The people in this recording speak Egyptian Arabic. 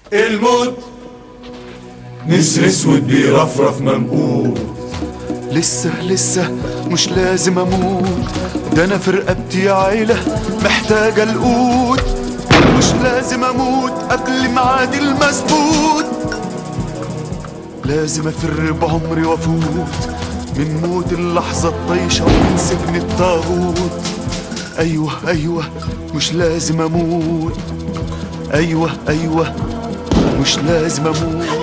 الموت نسر اسود بيرفرف منقود لسه لسه مش لازم اموت ده انا في رقبتي يا عيلة محتاجة القوت مش لازم اموت قبل ميعادي المثبوت لازم افر بعمري وافوت من موت اللحظة الطيشة ومن سجن الطاغوت ايوه ايوه مش لازم اموت ايوه ايوه مش لازم اموت